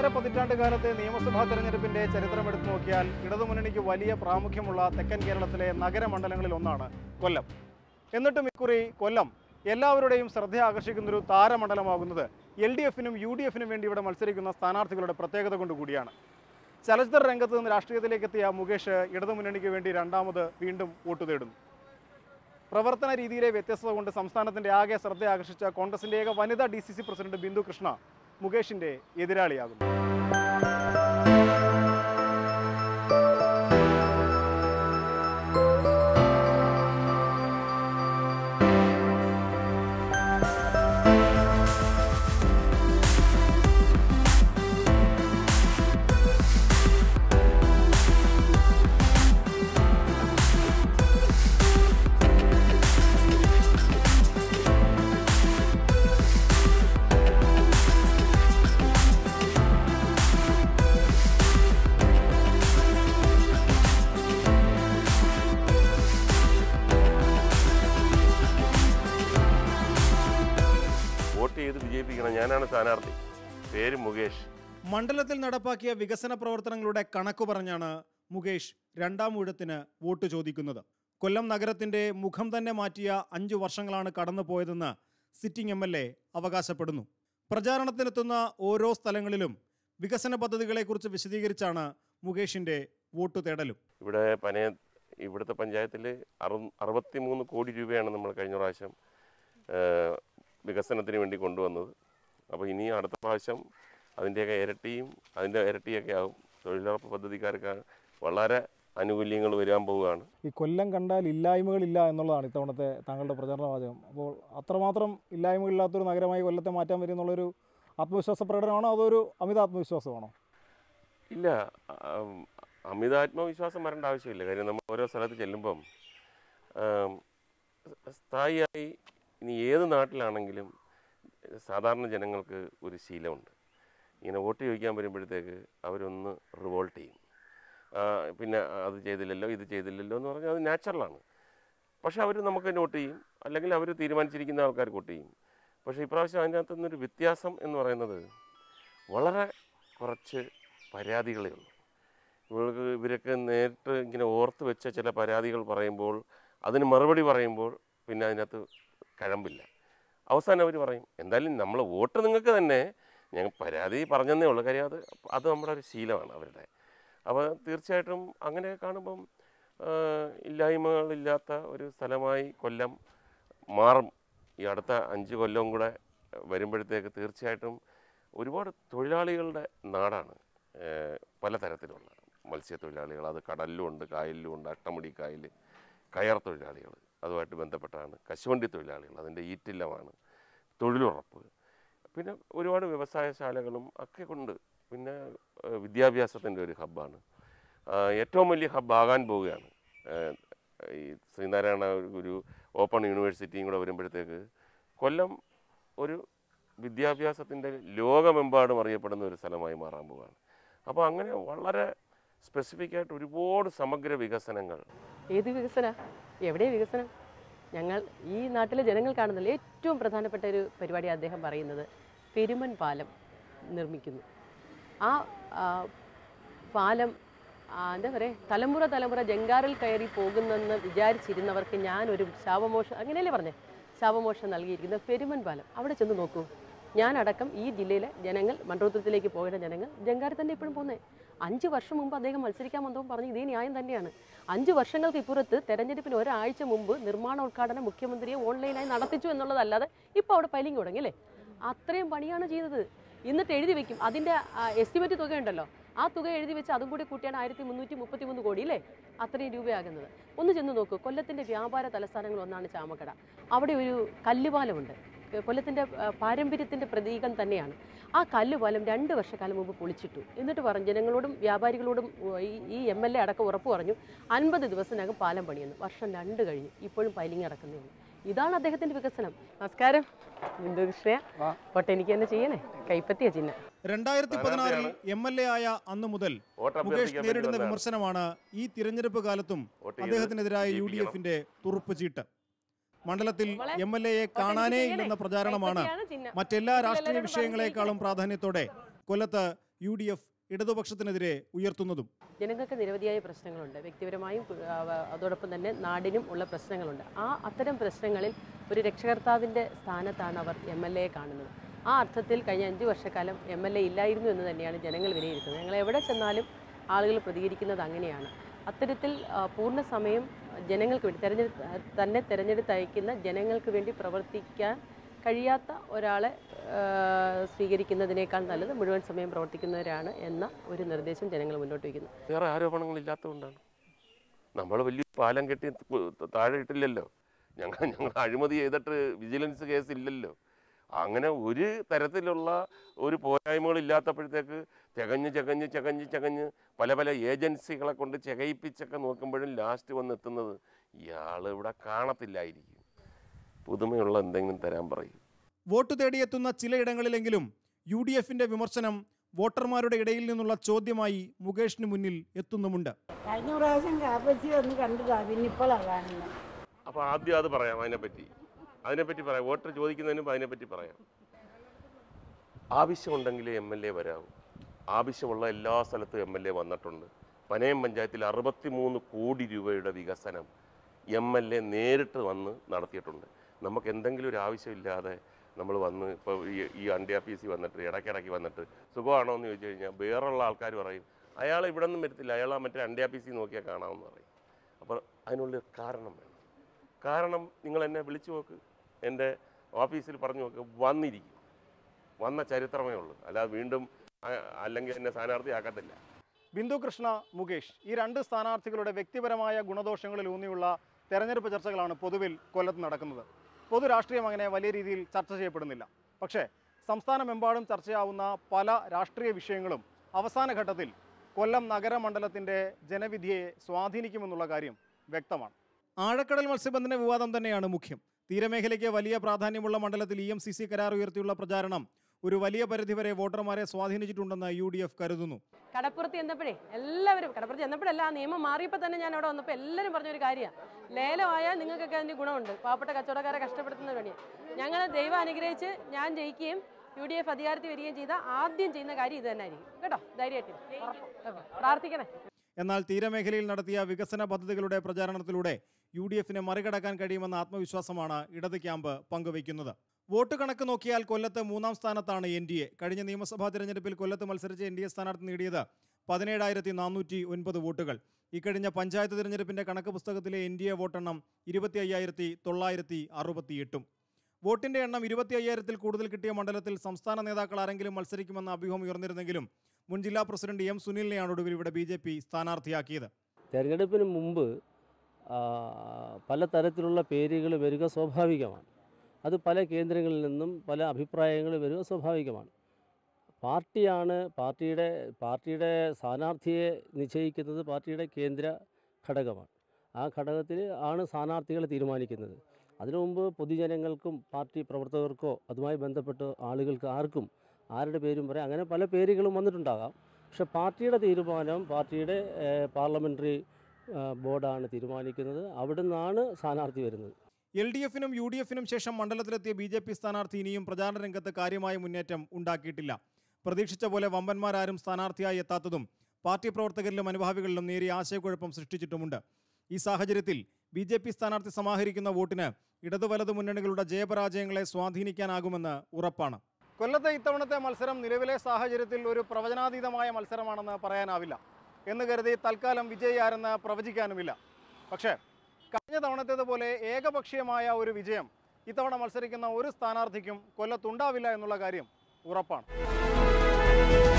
ഒന്നര പതിറ്റാണ്ട് കാലത്തെ നിയമസഭാ തെരഞ്ഞെടുപ്പിന്റെ ചരിത്രം എടുത്തു നോക്കിയാൽ ഇടതുമുന്നണിക്ക് വലിയ പ്രാമുഖ്യമുള്ള തെക്കൻ കേരളത്തിലെ നഗരമണ്ഡലങ്ങളിൽ ഒന്നാണ് കൊല്ലം എന്നിട്ടും ഇക്കുറി കൊല്ലം എല്ലാവരുടെയും ശ്രദ്ധ ആകർഷിക്കുന്നൊരു താരമണ്ഡലമാകുന്നത് എൽ ഡി എഫിനും യു ഡി എഫിനും വേണ്ടി ഇവിടെ മത്സരിക്കുന്ന സ്ഥാനാർത്ഥികളുടെ പ്രത്യേകത കൊണ്ട് കൂടിയാണ് ചലച്ചിത്ര രംഗത്ത് നിന്ന് രാഷ്ട്രീയത്തിലേക്ക് എത്തിയ മുകേഷ് ഇടതുമുന്നണിക്ക് വേണ്ടി രണ്ടാമത് വീണ്ടും വോട്ട് തേടുന്നു പ്രവർത്തന രീതിയിലെ വ്യത്യസ്തത കൊണ്ട് സംസ്ഥാനത്തിന്റെ ആകെ ശ്രദ്ധ ആകർഷിച്ച കോൺഗ്രസിന്റെ ഏക വനിതാ D C C president Bindu Krishna മുകേഷിന്റെ എതിരാളിയാകുന്നു വോട്ട് ചെയ്ത് വിജയിപ്പിക്കണം ഞാനാണ് സ്ഥാനാർത്ഥി പേര് മുകേഷ് മണ്ഡലത്തിൽ നടപ്പാക്കിയ വികസന പ്രവർത്തനങ്ങളുടെ കണക്ക് പറഞ്ഞാണ് മുകേഷ് രണ്ടാം ഊഴത്തിന് വോട്ട് ചോദിക്കുന്നത് കൊല്ലം നഗരത്തിന്റെ മുഖം തന്നെ മാറ്റിയ അഞ്ചു വർഷങ്ങളാണ് കടന്നു പോയതെന്ന് സിറ്റിംഗ് എം എൽ എ അവകാശപ്പെടുന്നു പ്രചാരണത്തിനെത്തുന്ന ഓരോ സ്ഥലങ്ങളിലും വികസന പദ്ധതികളെക്കുറിച്ച് വിശദീകരിച്ചാണ് മുകേഷിന്റെ വോട്ട് തേടലും ഇവിടെ പനയ ഇവിടുത്തെ പഞ്ചായത്തിൽ അറു അറുപത്തി മൂന്ന് കോടി രൂപയാണ് നമ്മൾ കഴിഞ്ഞ പ്രാവശ്യം ആ, വികസനത്തിന് വേണ്ടി കൊണ്ടുവന്നത് അപ്പോൾ ഇനി അടുത്ത പ്രാവശ്യം അതിൻ്റെയൊക്കെ ഇരട്ടിയും അതിൻ്റെ ഇരട്ടിയൊക്കെ ആവും തൊഴിലുറപ്പ് പദ്ധതിക്കാർക്ക് വളരെ ആനുകൂല്യങ്ങൾ വരാൻ പോവുകയാണ് ഈ കൊല്ലം കണ്ടാൽ ഇല്ലായ്മകളില്ല എന്നുള്ളതാണ് ഇത്തവണത്തെ താങ്കളുടെ പ്രചരണ വാചകം അപ്പോൾ അത്രമാത്രം ഇല്ലായ്മകളില്ലാത്തൊരു നഗരമായി കൊല്ലത്തെ മാറ്റാൻ വരും എന്നുള്ളൊരു ആത്മവിശ്വാസ പ്രകടനമാണോ അതോ ഒരു അമിത ആത്മവിശ്വാസമാണോ ഇല്ല ആം, അമിതാത്മവിശ്വാസം വരേണ്ട ആവശ്യമില്ല കാര്യം നമ്മൾ ഓരോ സ്ഥലത്ത് ചെല്ലുമ്പം ആം, സ്ഥായിയായി ഇനി ഏത് നാട്ടിലാണെങ്കിലും സാധാരണ ജനങ്ങൾക്ക് ഒരു ശീലമുണ്ട് ഇങ്ങനെ വോട്ട് ചോദിക്കാൻ വരുമ്പോഴത്തേക്ക് അവരൊന്ന് റിവോൾട്ട് ചെയ്യും ആ, പിന്നെ അത് ചെയ്തില്ലല്ലോ ഇത് ചെയ്തില്ലല്ലോ എന്ന് പറഞ്ഞാൽ അത് നാച്ചുറലാണ് പക്ഷെ അവർ നമുക്ക് നോട്ട് ചെയ്യും അല്ലെങ്കിൽ അവർ തീരുമാനിച്ചിരിക്കുന്ന ആൾക്കാർ വോട്ട് ചെയ്യും പക്ഷേ ഇപ്രാവശ്യം അതിനകത്ത് നിന്നൊരു വ്യത്യാസം എന്ന് പറയുന്നത് വളരെ കുറച്ച് പരാതികളേ ഉള്ളൂ ഇവർക്ക് ഇവരൊക്കെ നേരിട്ട് ഇങ്ങനെ ഓർത്ത് വെച്ച ചില പരാതികൾ പറയുമ്പോൾ അതിന് മറുപടി പറയുമ്പോൾ പിന്നെ അതിനകത്ത് കഴമ്പില്ല അവസാനം അവർ പറയും എന്തായാലും നമ്മൾ വോട്ട് നിങ്ങൾക്ക് തന്നെ ഞങ്ങൾ പരാതി പറഞ്ഞതേ ഉള്ളൂ കാര്യം അത് അത് നമ്മുടെ ഒരു ശീലമാണ് അവരുടെ അപ്പോൾ തീർച്ചയായിട്ടും അങ്ങനെ കാണുമ്പം ആ, ഇല്ലായ്മകളില്ലാത്ത ഒരു സ്ഥലമായി കൊല്ലം മാറും ഈ അടുത്ത അഞ്ച് കൊല്ലവും കൂടെ വരുമ്പോഴത്തേക്ക് തീർച്ചയായിട്ടും ഒരുപാട് തൊഴിലാളികളുടെ നാടാണ് ഏഹ് പലതരത്തിലുള്ള മത്സ്യത്തൊഴിലാളികൾ അത് കടലിലും ഉണ്ട് കായലിലും ഉണ്ട് അട്ടമുടി കായൽ കയർ തൊഴിലാളികൾ അതുമായിട്ട് ബന്ധപ്പെട്ടാണ് കശുവണ്ടി തൊഴിലാളികൾ അതിൻ്റെ ഈറ്റില്ലമാണ് തൊഴിലുറപ്പ് പിന്നെ ഒരുപാട് വ്യവസായശാലകളും ഒക്കെ കൊണ്ട് പിന്നെ ഏഹ് വിദ്യാഭ്യാസത്തിൻ്റെ ഒരു ഹബ്ബാണ് ആഹ് ഏറ്റവും വലിയ ഹബ്ബാകാൻ പോവുകയാണ് ഏഹ് ഈ ശ്രീനാരായണ ഒരു ഓപ്പൺ യൂണിവേഴ്സിറ്റിയും കൂടെ വരുമ്പോഴത്തേക്ക് കൊല്ലം ഒരു വിദ്യാഭ്യാസത്തിൻ്റെ ലോകമെമ്പാടും അറിയപ്പെടുന്ന ഒരു സ്ഥലമായി മാറാൻ പോവുകയാണ് അപ്പോൾ അങ്ങനെ വളരെ സ്പെസിഫിക് ആയിട്ട് ഒരുപാട് സമഗ്ര വികസനങ്ങൾ ഏത് വികസന എവിടെ വികസനം ഞങ്ങൾ ഈ നാട്ടിലെ ജനങ്ങൾ കാണുന്നില്ല ഏറ്റവും പ്രധാനപ്പെട്ട ഒരു പരിപാടി അദ്ദേഹം പറയുന്നത് പെരുമൻ പാലം നിർമ്മിക്കുന്നു ആ ആ, പാലം ആ, എന്താ പറയുക തലമുറ തലമുറ ജങ്കാറിൽ കയറി പോകുന്നെന്ന് വിചാരിച്ചിരുന്നവർക്ക് ഞാനൊരു ശാപമോഷം അങ്ങനെയല്ലേ പറഞ്ഞേ ശാപമോഷം നൽകിയിരിക്കുന്ന പെരുമൻ പാലം അവിടെ ചെന്ന് നോക്കൂ ഞാനടക്കം ഈ ജില്ലയിലെ ജനങ്ങൾ മണ്ഡലത്തിലേക്ക് പോകേണ്ട ജനങ്ങൾ ജങ്കാറിൽ തന്നെ ഇപ്പോഴും പോകുന്നത് അഞ്ച് വർഷം മുമ്പ് അദ്ദേഹം മത്സരിക്കാൻ വന്നപ്പോൾ പറഞ്ഞു ഇതേ ന്യായം തന്നെയാണ് അഞ്ച് വർഷങ്ങൾക്ക് ഇപ്പുറത്ത് തെരഞ്ഞെടുപ്പിന് ഒരാഴ്ച മുമ്പ് നിർമ്മാണ ഉദ്ഘാടനം മുഖ്യമന്ത്രിയെ ഓൺലൈനായി നടത്തിച്ചു എന്നുള്ളതല്ലാതെ ഇപ്പോൾ അവിടെ പൈലിംഗ് തുടങ്ങി അല്ലേ അത്രയും പണിയാണ് ചെയ്തത് എന്നിട്ട് എഴുതി വെക്കും അതിൻ്റെ എസ്റ്റിമേറ്റ് തുക ഉണ്ടല്ലോ ആ തുക എഴുതി വെച്ച് അതും കൂടി കൂട്ടിയാണ് ആയിരത്തി മുന്നൂറ്റി മുപ്പത്തി മൂന്ന് കോടി അല്ലേ അത്രയും രൂപയാകുന്നത് ഒന്ന് ചെന്ന് നോക്കൂ കൊല്ലത്തിൻ്റെ വ്യാപാര തലസ്ഥാനങ്ങൾ ഒന്നാണ് ചാമക്കട അവിടെ ഒരു കല്ലുപാലമുണ്ട് കൊല്ലത്തിൻ്റെ പാരമ്പര്യത്തിൻ്റെ പ്രതീകം തന്നെയാണ് ആ കല്ലുപാലം രണ്ട് വർഷക്കാലം മുമ്പ് പൊളിച്ചിട്ടു എന്നിട്ട് പറഞ്ഞു ജനങ്ങളോടും വ്യാപാരികളോടും ഉ- ഈ ഈ എം എൽ എ അടക്കം ഉറപ്പ് പറഞ്ഞു അൻപത് ദിവസത്തിനകം പാലം പണിയെന്ന് വർഷം രണ്ട് കഴിഞ്ഞു ഇപ്പോഴും പൈലിംഗ് നടക്കുന്നേ ഉള്ളൂ ഇതാണ് അദ്ദേഹത്തിൻ്റെ വികസനം നമസ്കാരം ബിന്ദു കൃഷ്ണ ആ. പോട്ടെ എനിക്ക് തന്നെ ചെയ്യണേ കൈപ്പത്തിയ ചിഹ്നം രണ്ടായിരത്തി പതിനാറിൽ എം എൽ എ ആയ അന്ന് മുതൽ വോട്ട് മുകേഷ് അഭ്യർത്ഥിക്കാൻ വേണ്ടി നേരിടുന്ന വന്നതാണ്. വിമർശനമാണ് ഈ തിരഞ്ഞെടുപ്പ് കാലത്തും വോട്ട് ചെയ്ത് അദ്ദേഹത്തിനെതിരായ യു ഡി ജയിപ്പിക്കണം. എഫിന്റെ തുറുപ്പ് ചീട്ട് മണ്ഡലത്തിൽ മോളെ, എം എൽ എയെ പോട്ടെ, കാണാനേ എനിക്ക് ഇല്ലെന്ന ചെയ്യണേ. പ്രചാരണമാണ് കൈപ്പത്തിയാണ് ചിഹ്നം. മറ്റെല്ലാ രാഷ്ട്രീയ ഇതിലെല്ലാവരും വിഷയങ്ങളെക്കാളും പ്രാധാന്യത്തോടെ കൊല്ലത്ത് യു ഡി എഫ് ഇടതുപക്ഷത്തിനെതിരെ ഉയർത്തുന്നതും ജനങ്ങൾക്ക് നിരവധിയായ പ്രശ്നങ്ങളുണ്ട് വ്യക്തിപരമായും കു- ആ, വ- അതോടൊപ്പം തന്നെ നാടിനും ഉള്ള പ്രശ്നങ്ങളുണ്ട് ആ അത്തരം പ്രശ്നങ്ങളിൽ ഒരു രക്ഷകർത്താവിൻ്റെ സ്ഥാനത്താണ് അവർ എം എൽ എയെ കാണുന്നത് ആ അർത്ഥത്തിൽ കഴിഞ്ഞ അഞ്ച് വർഷക്കാലം എം എൽ എ ഇല്ലായിരുന്നു എന്ന് തന്നെയാണ് ജനങ്ങൾ വിലയിരുത്തുന്നത് ഞങ്ങൾ എവിടെ ചെന്നാലും ആളുകൾ പ്രതികരിക്കുന്നത് അങ്ങനെയാണ് അത്തരത്തിൽ ആ, പൂർണ്ണ സമയം ജനങ്ങൾക്ക് വേണ്ടി തെരഞ്ഞെടുത്ത് തന്നെ തിരഞ്ഞെടുത്തയക്കുന്ന ജനങ്ങൾക്ക് വേണ്ടി പ്രവർത്തിക്കാൻ കഴിയാത്ത ഒരാളെ ആ, സ്വീകരിക്കുന്നതിനേക്കാൾ നല്ലത് മുഴുവൻ സമയം പ്രവർത്തിക്കുന്നവരാണ് എന്ന ഒരു നിർദ്ദേശം ജനങ്ങൾ മുന്നോട്ട് വയ്ക്കുന്നു വേറെ ആരോപണങ്ങളില്ലാത്തതുകൊണ്ടാണ് നമ്മൾ വലിയ പാലം കെട്ടി തു- താഴെ ഇട്ടില്ലല്ലോ ഞങ്ങൾ ഞങ്ങൾ അഴിമതി ചെയ്തിട്ട് വിജിലൻസ് കേസ് ഇല്ലല്ലോ അങ്ങനെ ഒരു തരത്തിലുള്ള ഒരു പോരായ്മകളില്ലാത്തപ്പോഴത്തേക്ക് തികഞ്ഞ് ചകഞ്ഞ് ചകഞ്ഞ് ചകഞ്ഞ് പല പല ഏജൻസികളെ കൊണ്ട് ചകയിപ്പിച്ചൊക്കെ നോക്കുമ്പോഴും ലാസ്റ്റ് വന്ന് എത്തുന്നത് ഇയാൾ ഇവിടെ കാണത്തില്ലായിരിക്കും പുതുമയുള്ള എന്തെങ്കിലും തരാൻ പറയും വോട്ട് തേടിയെത്തുന്ന ചിലയിടങ്ങളിലെങ്കിലും യു ഡി എഫിന്റെ വിമർശനം വോട്ടർമാരുടെ ഇടയിൽ നിന്നുള്ള ചോദ്യമായി മുകേഷിന് മുന്നിൽ എത്തുന്നുമുണ്ട് കഴിഞ്ഞ പ്രാവശ്യം കാപ്പച്ചി വന്ന് കണ്ടതാ പിന്നെ ഇപ്പോഴാണ് കാണുന്നത് അപ്പോൾ ആദ്യം അത് പറയാം അതിനെപ്പറ്റി അതിനെപ്പറ്റി പറയാം വോട്ടർ ചോദിക്കുന്നതിന് മുമ്പ് അതിനെപ്പറ്റി പറയാം ആവശ്യമുണ്ടെങ്കിലേ എം എൽ എ വരാവൂ ആവശ്യമുള്ള എല്ലാ സ്ഥലത്തും എം എൽ എ വന്നിട്ടുണ്ട് പനയം പഞ്ചായത്തിൽ അറുപത്തിമൂന്ന് കോടി രൂപയുടെ വികസനം എം എൽ എ നേരിട്ട് വന്ന് നടത്തിയിട്ടുണ്ട് നമുക്ക് എന്തെങ്കിലും ഒരു ആവശ്യമില്ലാതെ നമ്മൾ വന്ന് ഇപ്പോൾ ഈ ഈ അണ്ടി ഓഫീസിൽ വന്നിട്ട് ഇടയ്ക്കിടയ്ക്ക് വന്നിട്ട് സുഖമാണോ എന്ന് ചോദിച്ചു കഴിഞ്ഞാൽ വേറുള്ള ആൾക്കാർ പറയും അയാൾ ഇവിടെ നിന്നും വരത്തില്ല അയാൾ ആ മറ്റേ അണ്ടി ഓഫീസിൽ നോക്കിയാൽ കാണാമെന്ന് പറയും അപ്പോൾ അതിനുള്ള കാരണം വേണം കാരണം നിങ്ങൾ എന്നെ വിളിച്ചു നോക്ക് എൻ്റെ ഓഫീസിൽ പറഞ്ഞു നോക്ക് വന്നിരിക്കും വന്ന ചരിത്രമേ ഉള്ളൂ അല്ലാതെ വീണ്ടും അ- അല്ലെങ്കിൽ എന്നെ സ്ഥാനാർത്ഥിയാക്കത്തില്ല ബിന്ദു കൃഷ്ണ മുകേഷ് ഈ രണ്ട് സ്ഥാനാർത്ഥികളുടെ വ്യക്തിപരമായ ഗുണദോഷങ്ങളിൽ ഊന്നിയുള്ള തെരഞ്ഞെടുപ്പ് ചർച്ചകളാണ് പൊതുവിൽ കൊല്ലത്ത് നടക്കുന്നത് പൊതു രാഷ്ട്രീയം അങ്ങനെ വലിയ രീതിയിൽ ചർച്ച ചെയ്യപ്പെടുന്നില്ല പക്ഷേ സംസ്ഥാനമെമ്പാടും ചർച്ചയാവുന്ന പല രാഷ്ട്രീയ വിഷയങ്ങളും അവസാന ഘട്ടത്തിൽ കൊല്ലം നഗരമണ്ഡലത്തിൻ്റെ ജനവിധിയെ സ്വാധീനിക്കുമെന്നുള്ള കാര്യം വ്യക്തമാണ് ആഴക്കടൽ മത്സ്യബന്ധന വിവാദം തന്നെയാണ് മുഖ്യം തീരമേഖലയ്ക്ക് വലിയ പ്രാധാന്യമുള്ള മണ്ഡലത്തിൽ ഇ എം സി സി കരാർ ഉയർത്തിയുള്ള പ്രചാരണം ഒരു വലിയ പരിധിവരെ വോട്ടർമാരെ സ്വാധീനിച്ചിട്ടുണ്ടെന്ന് യു ഡി എഫ് കരുതുന്നു കടപ്പുറത്ത് ചെന്നപ്പോഴേ എല്ലാവരും കടപ്പുറത്ത് ചെന്നപ്പോഴല്ല ആ നിയമം മാറിയപ്പോൾ തന്നെ ഞാൻ അവിടെ വന്നപ്പോൾ എല്ലാവരും പറഞ്ഞൊരു കാര്യമാണ് ലേലമായാൽ നിങ്ങൾക്കൊക്കെ അതിൻ്റെ ഗുണമുണ്ട് പാവപ്പെട്ട കച്ചവടക്കാരെ കഷ്ടപ്പെടുത്തുന്ന പണിയാണ് ഞങ്ങൾ ദൈവം അനുഗ്രഹിച്ച് ഞാൻ ജയിക്കുകയും യു ഡി എഫ് അധികാരത്തിൽ വരികയും ചെയ്ത ആദ്യം ചെയ്യുന്ന കാര്യം ഇത് തന്നെ ആയിരിക്കും കേട്ടോ ധൈര്യമായിട്ട് പ്രാർത്ഥിക്കണേ എന്നാൽ തീരമേഖലയിൽ നടത്തിയ വികസന പദ്ധതികളുടെ പ്രചാരണത്തിലൂടെ യു ഡി എഫിനെ മറികടക്കാൻ കഴിയുമെന്ന ആത്മവിശ്വാസമാണ് ഇടത് ക്യാമ്പ് പങ്കുവയ്ക്കുന്നത് വോട്ട് കണക്ക് നോക്കിയാൽ കൊല്ലത്ത് മൂന്നാം സ്ഥാനത്താണ് എൻ ഡി എ കഴിഞ്ഞ നിയമസഭാ തിരഞ്ഞെടുപ്പിൽ കൊല്ലത്ത് മത്സരിച്ച എൻ ഡി എ സ്ഥാനാർത്ഥി നേടിയത് പതിനേഴായിരത്തി നാനൂറ്റി ഒൻപത് വോട്ടുകൾ ഇക്കഴിഞ്ഞ പഞ്ചായത്ത് തിരഞ്ഞെടുപ്പിന്റെ കണക്ക് പുസ്തകത്തിലെ എൻ ഡി എ വോട്ടെണ്ണം ഇരുപത്തി അയ്യായിരത്തി തൊള്ളായിരത്തി അറുപത്തിയെട്ടും വോട്ടിന്റെ എണ്ണം ഇരുപത്തി അയ്യായിരത്തിൽ കൂടുതൽ കിട്ടിയ മണ്ഡലത്തിൽ സംസ്ഥാന നേതാക്കൾ ആരെങ്കിലും മത്സരിക്കുമെന്ന അഭ്യൂഹം ഉയർന്നിരുന്നെങ്കിലും മുൻ ജില്ലാ പ്രസിഡന്റ് എം സുനിലിനെയാണ് ഒടുവിൽ ഇവിടെ ബി ജെ പി സ്ഥാനാർത്ഥിയാക്കിയത് തെരഞ്ഞെടുപ്പിന് മുമ്പ് ആ, പലതരത്തിലുള്ള പേരുകൾ വരിക സ്വാഭാവികമാണ് അത് പല കേന്ദ്രങ്ങളിൽ നിന്നും പല അഭിപ്രായങ്ങൾ വരിക സ്വാഭാവികമാണ് പാർട്ടിയാണ് പാർട്ടിയുടെ പാർട്ടിയുടെ സ്ഥാനാർത്ഥിയെ നിശ്ചയിക്കുന്നത് പാർട്ടിയുടെ കേന്ദ്ര ഘടകമാണ് ആ ഘടകത്തിൽ ആണ് സ്ഥാനാർത്ഥികളെ തീരുമാനിക്കുന്നത് അതിനു മുമ്പ് പൊതുജനങ്ങൾക്കും പാർട്ടി പ്രവർത്തകർക്കോ അതുമായി ബന്ധപ്പെട്ട ആളുകൾക്ക് ആർക്കും ആരുടെ പേരും പറയാം അങ്ങനെ പല പേരുകളും വന്നിട്ടുണ്ടാകാം പക്ഷെ പാർട്ടിയുടെ തീരുമാനം പാർട്ടിയുടെ പാർലമെൻ്ററി ബോർഡാണ് തീരുമാനിക്കുന്നത് അവിടെ നിന്നാണ് സ്ഥാനാർത്ഥി വരുന്നത് എൽ ഡി എഫിനും യു ഡി എഫിനും ശേഷം മണ്ഡലത്തിലെത്തിയ ബി ജെ പി സ്ഥാനാർത്ഥി ഇനിയും പ്രചാരണ രംഗത്ത് കാര്യമായ മുന്നേറ്റം ഉണ്ടാക്കിയിട്ടില്ല പ്രതീക്ഷിച്ച പോലെ വമ്പന്മാരാരും സ്ഥാനാർത്ഥിയായി എത്താത്തതും പാർട്ടി പ്രവർത്തകരിലും അനുഭാവികളിലും നേരിയ ആശയക്കുഴപ്പം സൃഷ്ടിച്ചിട്ടുമുണ്ട് ഈ സാഹചര്യത്തിൽ ബി ജെ പി സ്ഥാനാർത്ഥി സമാഹരിക്കുന്ന വോട്ടിന് ഇടതു വലതു മുന്നണികളുടെ ജയപരാജയങ്ങളെ സ്വാധീനിക്കാനാകുമെന്ന് ഉറപ്പാണ് കൊല്ലത്തെ ഇത്തവണത്തെ മത്സരം നിലവിലെ സാഹചര്യത്തിൽ ഒരു പ്രവചനാതീതമായ മത്സരമാണെന്ന് പറയാനാവില്ല എന്ന് കരുതി തൽക്കാലം വിജയി ആരെന്ന് പ്രവചിക്കാനുമില്ല പക്ഷേ കഴിഞ്ഞ തവണത്തേതുപോലെ ഏകപക്ഷീയമായ ഒരു വിജയം ഇത്തവണ മത്സരിക്കുന്ന ഒരു സ്ഥാനാർത്ഥിക്കും കൊല്ലത്തുണ്ടാവില്ല എന്നുള്ള കാര്യം ഉറപ്പാണ്